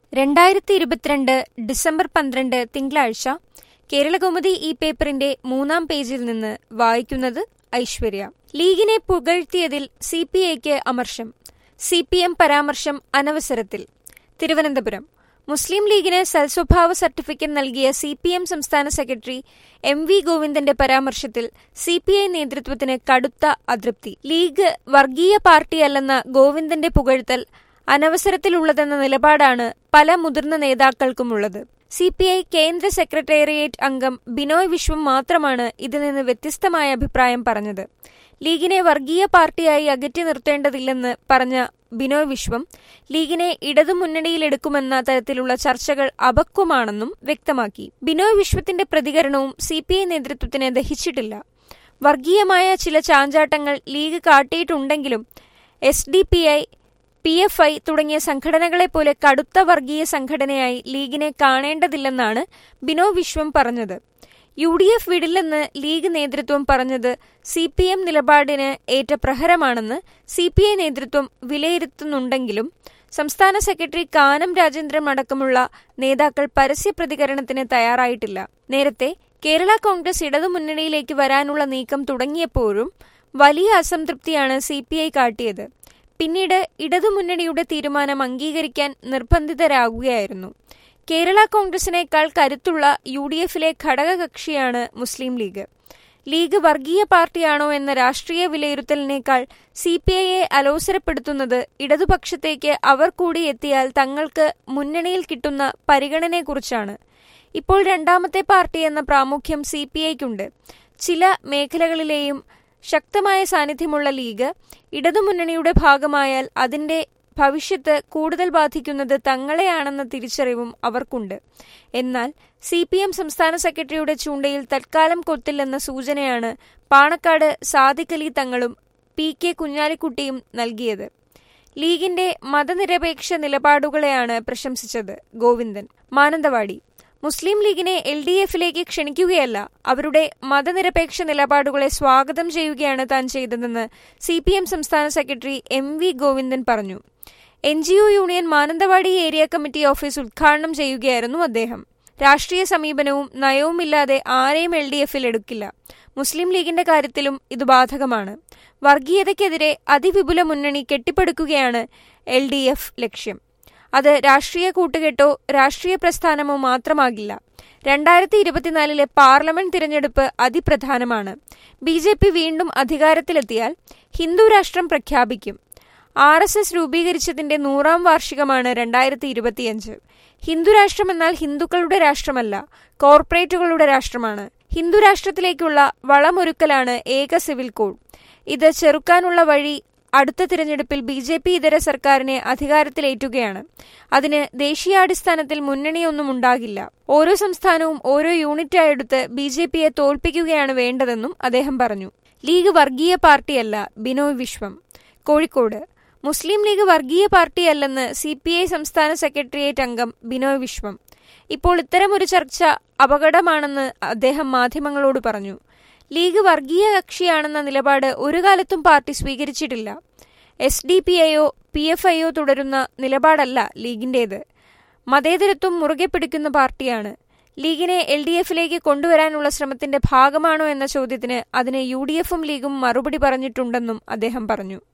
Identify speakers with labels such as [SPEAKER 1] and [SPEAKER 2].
[SPEAKER 1] രണ്ടായിരത്തി ഇരുപത്തിരണ്ട് ഡിസംബർ പന്ത്രണ്ട് തിങ്കളാഴ്ച കേരളകൗമുദി ഈ പേപ്പറിന്റെ മൂന്നാം പേജിൽ നിന്ന് വായിക്കുന്നത് ഐശ്വര്യ ലീഗിനെ പുകഴ്ത്തിയതിൽ സി പി ഐക്ക് അമർഷം സി പി എം പരാമർശം അനവസരത്തിൽ തിരുവനന്തപുരം മുസ്ലിം ലീഗിന് സൽസ്വഭാവ സർട്ടിഫിക്കറ്റ് നൽകിയ സി പി എം സംസ്ഥാന സെക്രട്ടറി എം വി ഗോവിന്ദന്റെ പരാമർശത്തിൽ സി പി ഐ നേതൃത്വത്തിന് കടുത്ത അതൃപ്തി ലീഗ് വർഗീയ പാർട്ടിയല്ലെന്ന ഗോവിന്ദന്റെ പുകഴ്ത്തൽ അനവസരത്തിലുള്ളതെന്ന നിലപാടാണ് പല മുതിർന്ന നേതാക്കൾക്കുമുള്ളത് സി പി ഐ കേന്ദ്ര സെക്രട്ടേറിയറ്റ് അംഗം ബിനോയ് വിശ്വം മാത്രമാണ് ഇതിൽ നിന്ന് വ്യത്യസ്തമായ അഭിപ്രായം പറഞ്ഞത് ലീഗിനെ വർഗീയ പാർട്ടിയായി അകറ്റി നിർത്തേണ്ടതില്ലെന്ന് പറഞ്ഞ ബിനോയ് വിശ്വം ലീഗിനെ ഇടതുമുന്നണിയിലെടുക്കുമെന്ന തരത്തിലുള്ള ചർച്ചകൾ അപക്വമാണെന്നും വ്യക്തമാക്കി ബിനോയ് വിശ്വത്തിന്റെ പ്രതികരണവും സി പി ഐ നേതൃത്വത്തിന് ദഹിച്ചിട്ടില്ല വർഗീയമായ ചില ചാഞ്ചാട്ടങ്ങൾ ലീഗ് കാട്ടിയിട്ടുണ്ടെങ്കിലും S D P I P F I തുടങ്ങിയ സംഘടനകളെപ്പോലെ കടുത്ത വർഗീയ സംഘടനയായി ലീഗിനെ കാണേണ്ടതില്ലെന്നാണ് ബിനോ വിശ്വം പറഞ്ഞത് യു ഡി എഫ് വിടില്ലെന്ന് ലീഗ് നേതൃത്വം പറഞ്ഞത് സി പി എം നിലപാടിന് ഏറ്റ പ്രഹരമാണെന്ന് സി പി ഐ നേതൃത്വം വിലയിരുത്തുന്നുണ്ടെങ്കിലും സംസ്ഥാന സെക്രട്ടറി കാനം രാജേന്ദ്രൻ അടക്കമുള്ള നേതാക്കൾ പരസ്യ പ്രതികരണത്തിന് തയ്യാറായിട്ടില്ല നേരത്തെ കേരള കോൺഗ്രസ് ഇടതുമുന്നണിയിലേക്ക് വരാനുള്ള നീക്കം തുടങ്ങിയപ്പോഴും വലിയ അസംതൃപ്തിയാണ് സി പി ഐ കാട്ടിയത് പിന്നീട് ഇടതുമുന്നണിയുടെ തീരുമാനം അംഗീകരിക്കാൻ നിർബന്ധിതരാകുകയായിരുന്നു കേരള കോൺഗ്രസിനേക്കാൾ കരുത്തുള്ള യു ഡി എഫിലെ ഘടകകക്ഷിയാണ് മുസ്ലിം ലീഗ് ലീഗ് വർഗീയ പാർട്ടിയാണോ എന്ന രാഷ്ട്രീയ വിലയിരുത്തലിനേക്കാൾ സി പി ഐയെ അലോസരപ്പെടുത്തുന്നത് ഇടതുപക്ഷത്തേക്ക് അവർ കൂടി എത്തിയാൽ തങ്ങൾക്ക് മുന്നണിയിൽ കിട്ടുന്ന പരിഗണനയെക്കുറിച്ചാണ് ഇപ്പോൾ രണ്ടാമത്തെ പാർട്ടി എന്ന പ്രാമുഖ്യം സി പി ഐക്കുണ്ട് ചില മേഖലകളിലെയും ശക്തമായ സാന്നിധ്യമുള്ള ലീഗ് ഇടതുമുന്നണിയുടെ ഭാഗമായാൽ അതിന്റെ ഭവിഷ്യത്ത് കൂടുതൽ ബാധിക്കുന്നത് തങ്ങളെയാണെന്ന തിരിച്ചറിവും അവർക്കുണ്ട് എന്നാൽ സി പി എം സംസ്ഥാന സെക്രട്ടറിയുടെ ചൂണ്ടയിൽ തൽക്കാലം കൊത്തില്ലെന്ന സൂചനയാണ് പാണക്കാട് സാദിഖ് അലി തങ്ങളും പി കെ കുഞ്ഞാലിക്കുട്ടിയും നൽകിയത് ലീഗിന്റെ മതനിരപേക്ഷ നിലപാടുകളെയാണ് പ്രശംസിച്ചത് ഗോവിന്ദൻ മാനന്തവാടി മുസ്ലിം ലീഗിനെ എൽ ഡി എഫിലേക്ക് ക്ഷണിക്കുകയല്ല അവരുടെ മതനിരപേക്ഷ നിലപാടുകളെ സ്വാഗതം ചെയ്യുകയാണ് താൻ ചെയ്തതെന്ന് സി പി എം സംസ്ഥാന സെക്രട്ടറി എം വി ഗോവിന്ദൻ പറഞ്ഞു N G O union Mananthavady area committee office ഉദ്ഘാടനം ചെയ്യുകയായിരുന്നു അദ്ദേഹം രാഷ്ട്രീയ സമീപനവും നയവുമില്ലാതെ ആരെയും എൽ ഡി എഫിൽ എടുക്കില്ല മുസ്ലിം ലീഗിന്റെ കാര്യത്തിലും ഇത് ബാധകമാണ് വർഗീയതയ്ക്കെതിരെ അതിവിപുല മുന്നണി കെട്ടിപ്പടുക്കുകയാണ് എൽ ഡി എഫ് ലക്ഷ്യം അത് രാഷ്ട്രീയ കൂട്ടുകെട്ടോ രാഷ്ട്രീയ പ്രസ്ഥാനമോ മാത്രമാകില്ല രണ്ടായിരത്തി ഇരുപത്തിനാലിലെ പാർലമെന്റ് തിരഞ്ഞെടുപ്പ് അതിപ്രധാനമാണ് ബി ജെ പി വീണ്ടും അധികാരത്തിലെത്തിയാൽ ഹിന്ദു രാഷ്ട്രം പ്രഖ്യാപിക്കും ആർ എസ് എസ് രൂപീകരിച്ചതിന്റെ നൂറാം വാർഷികമാണ് രണ്ടായിരത്തി ഇരുപത്തിയഞ്ച് ഹിന്ദു രാഷ്ട്രം എന്നാൽ ഹിന്ദുക്കളുടെ രാഷ്ട്രമല്ല കോർപ്പറേറ്റുകളുടെ രാഷ്ട്രമാണ് ഹിന്ദു രാഷ്ട്രത്തിലേക്കുള്ള വളമൊരുക്കലാണ് ഏക സിവിൽ കോഡ് ഇത് ചെറുക്കാനുള്ള വഴി അടുത്ത തിരഞ്ഞെടുപ്പിൽ ബി ജെ പി ഇതര സർക്കാരിനെ അധികാരത്തിലേറ്റുകയാണ് അതിന് ദേശീയാടിസ്ഥാനത്തിൽ മുന്നണിയൊന്നും ഉണ്ടാകില്ല ഓരോ സംസ്ഥാനവും ഓരോ യൂണിറ്റായെടുത്ത് ബി ജെ പിയെ തോൽപ്പിക്കുകയാണ് വേണ്ടതെന്നും അദ്ദേഹം പറഞ്ഞു ലീഗ് വർഗീയ പാർട്ടിയല്ല ബിനോയ് വിശ്വം കോഴിക്കോട് മുസ്ലിം ലീഗ് വർഗീയ പാർട്ടിയല്ലെന്ന് സി പി ഐ സംസ്ഥാന സെക്രട്ടേറിയറ്റ് അംഗം ബിനോയ് വിശ്വം ഇപ്പോൾ ഇത്തരമൊരു ചർച്ച അപകടമാണെന്ന് അദ്ദേഹം മാധ്യമങ്ങളോട് പറഞ്ഞു ലീഗ് വർഗീയ കക്ഷിയാണെന്ന നിലപാട് ഒരു കാലത്തും പാർട്ടി സ്വീകരിച്ചിട്ടില്ല എസ് ഡി പി ഐയോ പി എഫ് ഐയോ തുടരുന്ന നിലപാടല്ല ലീഗിന്റേത് മതേതരത്വം മുറുകെ പിടിക്കുന്ന പാർട്ടിയാണ് ലീഗിനെ എൽ ഡി എഫിലേക്ക് കൊണ്ടുവരാനുള്ള ശ്രമത്തിന്റെ ഭാഗമാണോ എന്ന ചോദ്യത്തിന് അതിന് യു ഡി എഫും ലീഗും മറുപടി പറഞ്ഞിട്ടുണ്ടെന്നും അദ്ദേഹം പറഞ്ഞു